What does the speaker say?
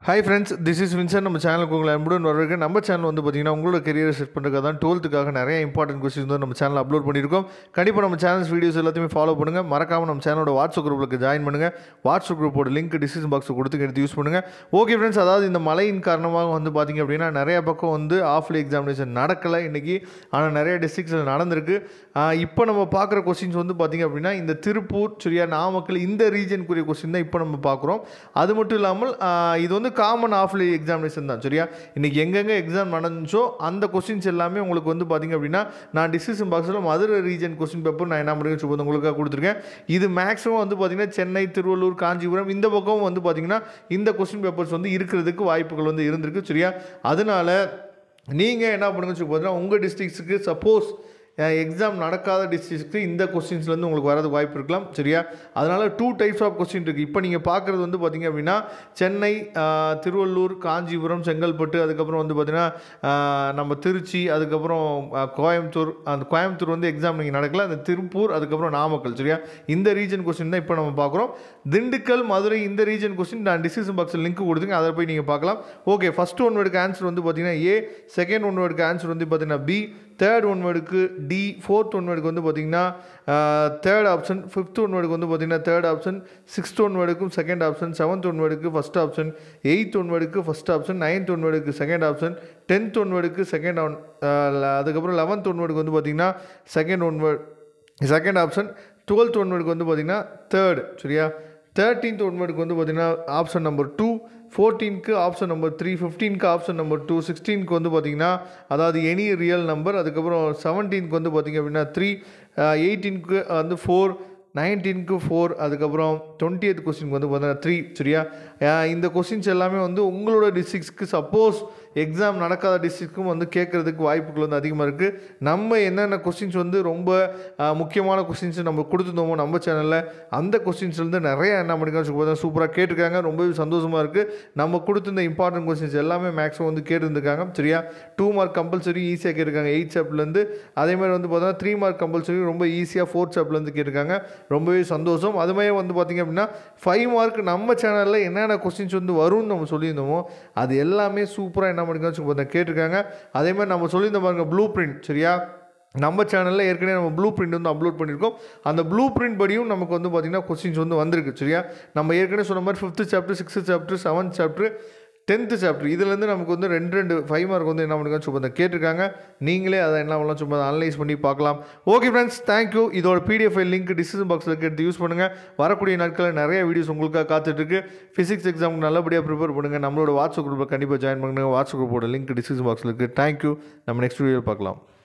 hi friends this is Vinson நம்ம சேனலுக்கு உங்களை அன்புடன் வரவேற்க நம்ம சேனல் வந்து பார்த்தீங்கன்னா உங்களோட கெரியரை செட் பண்ணுறதுக்காக தான் டுவெல்த்துக்காக நிறைய இம்பார்ட்டன்ட் கொஸ்டின்ஸ் வந்து நம்ம சேனல் அப்லோட் பண்ணியிருக்கோம் கண்டிப்பாக நம்ம சேனல்ஸ் வீடியோஸ் எல்லாத்தையுமே ஃபாலோ பண்ணுங்கள் மறக்காமல் நம்ம சேனலோட வாட்ஸ்அப் குரூப்புக்கு ஜாயின் பண்ணுங்கள் வாட்ஸ்அப் குரூப்போட லிங்க் டிஸ்கிரிப்ஷன் பாக்ஸ் கொடுத்து எடுத்து யூஸ் பண்ணுங்கள் ஓகே ஃப்ரெண்ட்ஸ் அதாவது இந்த மழையின் காரணமாக வந்து பார்த்தீங்க அப்படின்னா நிறைய பக்கம் வந்து ஆஃப்லை எக்ஸாமினேஷன் நடக்கலை இன்றைக்கி ஆனால் நிறைய டிஸ்ட்ரிக்ஸில் நடந்திருக்கு இப்போ நம்ம பார்க்குற கொஸ்டின்ஸ் வந்து பார்த்திங்க அப்படின்னா இந்த திருப்பூர் சரியா நாமக்கல் இந்த ரீஜனுக்குரிய கொஸ்டின் தான் இப்போ நம்ம பார்க்குறோம் அது மட்டும் இல்லாமல் ஆஹ் இது வந்து காமன் ஆஃப்லை எக்ஸாமினேஷன் தான் சரியா இன்றைக்கி எங்கெங்கே எக்ஸாம் நடந்துச்சோ அந்த கொஸ்டின்ஸ் எல்லாமே உங்களுக்கு வந்து பார்த்திங்க அப்படின்னா நான் டிஸ்கிரிப்ஷன் பாக்ஸில் மதுரை ரீஜன் கொஸ்டின் பேப்பர் நான் என்ன பண்ணுறேன் சொல்லுவது உங்களுக்காக கொடுத்துருக்கேன் இது மேக்ஸிமம் வந்து பார்த்திங்கன்னா சென்னை திருவள்ளூர் காஞ்சிபுரம் இந்த பக்கம் வந்து பார்த்திங்கன்னா இந்த கொஸ்டின் பேப்பர்ஸ் வந்து இருக்கிறதுக்கு வாய்ப்புகள் வந்து இருந்திருக்கு சரியா அதனால நீங்கள் என்ன பண்ணுங்கன்னு சொல்லி பார்த்தீங்கன்னா உங்கள் டிஸ்ட்ரிக்ஸுக்கு சப்போஸ் எக்ஸாம் நடக்காத டிஸ்ட்ரிக்ஸ்க்கு இந்த கொஸ்டின்ஸ்லேருந்து உங்களுக்கு வரதுக்கு வாய்ப்பு இருக்கலாம் சரியா அதனால் டூ டைப்ஸ் ஆஃப் கொஸ்டின் இருக்குது இப்போ நீங்கள் பார்க்குறது வந்து பார்த்திங்க அப்படின்னா சென்னை ஆஹ், திருவள்ளூர் காஞ்சிபுரம் செங்கல்பட்டு அதுக்கப்புறம் வந்து பார்த்திங்கன்னா ஆஹ், நம்ம திருச்சி அதுக்கப்புறம் ஆஹ், கோயம்புத்தூர் அந்த கோயம்புத்தூர் வந்து எக்ஸாம் நீங்கள் நடக்கல அந்த திருப்பூர் அதுக்கப்புறம் நாமக்கல் சரியா இந்த ரீஜன் கொஸ்டின் தான் இப்போ நம்ம பார்க்குறோம் திண்டுக்கல் மதுரை இந்த ரீஜன் கொஸ்டின் நான் டிஸ்கிரிப்ஷன் பாக்ஸில் லிங்க் கொடுத்துங்க அதை போய் நீங்கள் பார்க்கலாம் ஓகே ஃபஸ்ட் ஒன் வேர்டுக்கு ஆன்சர் வந்து பார்த்தீங்கன்னா ஏ செகண்ட் ஒன் வேர்டுக்கு ஆன்சர் வந்து பார்த்தீங்கன்னா பி தேர்ட் ஒன் வேர்டுக்கு டி ஃபோர்த் ஒன் வேர்டுக்கு வந்து பார்த்தீங்கன்னா தேர்ட் ஆப்ஷன் ஃபிஃப்த் ஒன் வேர்டுக்கு வந்து பார்த்தீங்கன்னா தேர்ட் ஆப்ஷன் சிக்ஸ்த் ஒன் வேர்டுக்கும் செகண்ட் ஆப்ஷன் செவன்த் ஒன் வேர்டுக்கு ஃபஸ்ட் ஆப்ஷன் எயித் ஒன் வேர்டுக்கு ஃபஸ்ட் ஆப்ஷன் நைன்த் ஒன் வேர்டுக்கு செகண்ட் ஆப்ஷன் டென்த் ஒன் வேர்டுக்கு செகண்ட் ஒன் அதுக்கப்புறம் லெவன்த் ஒன் வேர்டுக்கு வந்து பார்த்தீங்கன்னா second one word second option twelfth one வேர்டுக்கு வந்து பார்த்தீங்கன்னா தேர்ட் சரியா தேர்ட்டீன்த் ஒன் வேர்டுக்கு வந்து பார்த்தீங்கன்னா ஆப்ஷன் நம்பர் டூ ஃபோர்டீனுக்கு ஆப்ஷன் நம்பர் த்ரீ ஃபிஃப்டீனுக்கு ஆப்ஷன் நம்பர் டூ சிக்ஸ்டீனுக்கு வந்து பார்த்தீங்கன்னா அதாவது எனி ரியல் நம்பர் அதுக்கப்புறம் செவன்டீனுக்கு வந்து பார்த்தீங்க அப்படின்னா த்ரீ எயிட்டீனுக்கு வந்து ஃபோர் நைன்டீனுக்கு ஃபோர் அதுக்கப்புறம் டுவெண்ட்டி எய்த் கொஸ்டினுக்கு வந்து பார்த்தீங்கன்னா த்ரீ சரியா அஹ் இந்த கொஸ்டின்ஸ் எல்லாமே வந்து உங்களோட டிஸ்ட்ரிக்ஸ்க்கு சப்போஸ் எக்ஸாம் நடக்காத டிஸ்ட்ரிக்ட்க்கும் வந்து கேட்குறதுக்கு வாய்ப்புகள் வந்து அதிகமாக இருக்குது நம்ம என்னென்ன கொஸ்டின்ஸ் வந்து ரொம்ப அஹ், முக்கியமான கொஸ்டின்ஸ் நம்ம கொடுத்துருந்தோமோ நம்ம சேனலில் அந்த கொஸ்டின்ஸ்லேருந்து நிறைய என்ன பண்ணிக்கலாம் சூப்பராக கேட்டிருக்காங்க ரொம்பவே சந்தோஷமாக இருக்குது நம்ம கொடுத்துருந்த இம்பார்ட்டன்ட் கொஸ்டின்ஸ் எல்லாமே மேக்ஸிமம் வந்து கேட்டுருந்துருக்காங்க சரியா டூ மார்க் கம்பல்சரி ஈஸியாக கேட்டிருக்காங்க எயிட் சாப்ட்லேருந்து அதே மாதிரி வந்து பார்த்தோன்னா த்ரீ மார்க் கம்பல்சரி ரொம்ப ஈஸியாக ஃபோர்த் சாப்ட்லேருந்து கேட்டிருக்காங்க ரொம்பவே சந்தோஷம் அது மாதிரி வந்து பார்த்திங்க அப்படின்னா ஃபைவ் மார்க் நம்ம சேனலில் என்னென்ன கொஸ்டின்ஸ் வந்து வரும்னு நம்ம சொல்லியிருந்தோமோ அது எல்லாமே சூப்பராக என்ன பண்ணிக்கலாம் கேட்டிருக்காங்க அதே மாதிரி நம்ம சொல்லியிருந்த பாருங்க ப்ளூ பிரிண்ட் சரியா நம்ம சேனலில் ஏற்கனவே நம்ம ப்ளூ பிரிண்ட் வந்து அப்லோட் பண்ணியிருக்கோம் அந்த ப்ளூ பிரிண்ட் படியும் நமக்கு வந்து பார்த்திங்கன்னா கொஸ்டின்ஸ் வந்து வந்திருக்கு சரியா நம்ம ஏற்கனவே சொன்ன மாதிரி fifth chapter sixth chapter seventh chapter tenth chapter இதுலேருந்து நமக்கு வந்து ரெண்டு ரெண்டு ஃபைவ் மார்க் வந்து என்ன பண்ணுங்க சும்மா கேட்டிருக்காங்க நீங்களே அதை என்ன பண்ணலாம் சும்மா அனலைஸ் பண்ணி பார்க்கலாம் ஓகே ஃப்ரெண்ட்ஸ் தேங்க்யூ இதோட பிடிஎஃப் ஃபைல் லிங்க் டிஸ்கிரிப்ஷன் பாக்ஸில் எடுத்து யூஸ் பண்ணுங்கள் வரக்கூடிய நாட்களில் நிறைய வீடியோஸ் உங்களுக்காக காத்துட்ருக்கு ஃபிசிக்ஸ் எக்ஸாமுக்கு நல்லபடியாக ப்ரிப்பேர் பண்ணுங்கள் நம்மளோட வாட்ஸ்அப் குரூப்பில் கண்டிப்பாக ஜாயின் பண்ணுங்கள் வாட்ஸ்அப் குரூப்போட லிங்க் டிஸ்கிரிப்ஷன் பாக்ஸில் இருக்குது தேங்க்யூ நம்ம நெக்ஸ்ட் வீடியோ பார்க்கலாம்